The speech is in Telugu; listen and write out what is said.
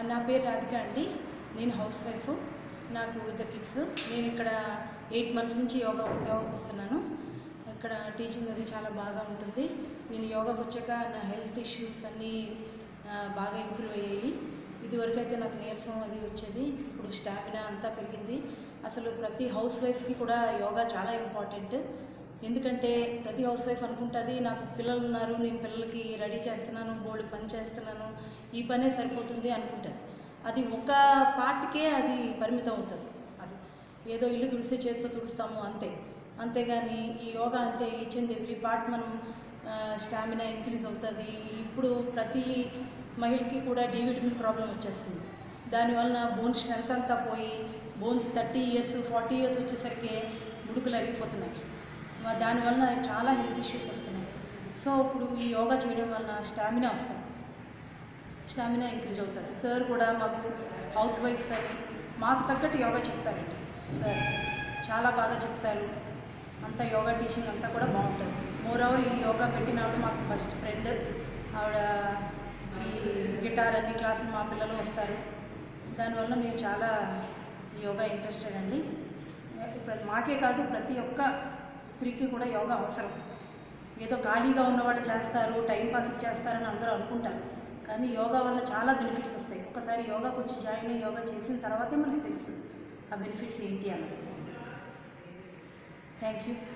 నా పేరు రాధిక అండి నేను హౌస్ వైఫ్ నాకు ఇద్దరు కిడ్స్ నేను ఇక్కడ ఎయిట్ మంత్స్ నుంచి యోగా యోగాకి వస్తున్నాను ఇక్కడ టీచింగ్ అది చాలా బాగా ఉంటుంది నేను యోగాకి వచ్చాక నా హెల్త్ ఇష్యూస్ అన్నీ ఆ, బాగా ఇంప్రూవ్ అయ్యాయి ఇదివరకు అయితే నాకు నీరసం అది వచ్చేది ఇప్పుడు స్టామినా అంతా పెరిగింది అసలు ప్రతి హౌస్ వైఫ్కి కూడా యోగా చాలా ఇంపార్టెంట్ ఎందుకంటే ప్రతి హౌస్ వైఫ్ అనుకుంటుంది నాకు పిల్లలు ఉన్నారు నేను పిల్లలకి రెడీ చేస్తున్నాను బోల్డ్ పని చేస్తున్నాను ఈ పనే సరిపోతుంది అనుకుంటుంది అది ఒక పార్ట్కే అది పరిమితం అవుతుంది అది ఏదో ఇల్లు తుడిస్తే చేతితో తుడుస్తాము అంతే అంతేగాని ఈ యోగా అంటే ఈచ్ అండ్ ఎవ్రీ పార్ట్ మనం స్టామినా ఇంక్రీజ్ అవుతుంది ఇప్పుడు ప్రతి మహిళకి కూడా డి విటమిన్ ప్రాబ్లం వచ్చేస్తుంది దానివలన బోన్ స్ట్రెంత్ అంతా పోయి bones thirty years forty years వచ్చేసరికి ముడుకులు అరిగిపోతున్నాయి మ- దానివల్ల చాలా హెల్త్ ఇష్యూస్ వస్తున్నాయి సో ఇప్పుడు ఈ యోగా చేయడం వలన స్టామినా వస్తుంది స్టామినా ఇంక్రీజ్ అవుతుంది సార్ కూడా మాకు హౌస్ వైఫ్స్ అని మాకు తగ్గట్టు యోగా చెప్తారండి సార్ చాలా బాగా చెప్తారు అంతా యోగా టీచింగ్ అంతా కూడా బాగుంటుంది మోర్ ఓవర్ ఈ యోగా పెట్టిన ఆవిడ మాకు బెస్ట్ ఫ్రెండ్ ఆవిడ ఈ గిటార్ అన్ని క్లాసులు మా పిల్లలు వస్తారు దానివల్ల మేము చాలా ఈ యోగా ఇంట్రెస్టెడ్ అండి ప్ర- మాకే కాదు ప్రతి ఒక్క స్త్రీకి కూడా యోగా అవసరం ఏదో ఖాళీగా ఉన్నవాళ్ళు చేస్తారు టైం పాస్కి చేస్తారని అందరూ అనుకుంటారు కానీ యోగా వల్ల చాలా బెనిఫిట్స్ వస్తాయి ఒకసారి యోగాకి వచ్చి జాయిన్ అయ్యి యోగా చేసిన తర్వాతే మనకు తెలుస్తుంది ఆ బెనిఫిట్స్ ఏంటి అన్నది థ్యాంక్ యూ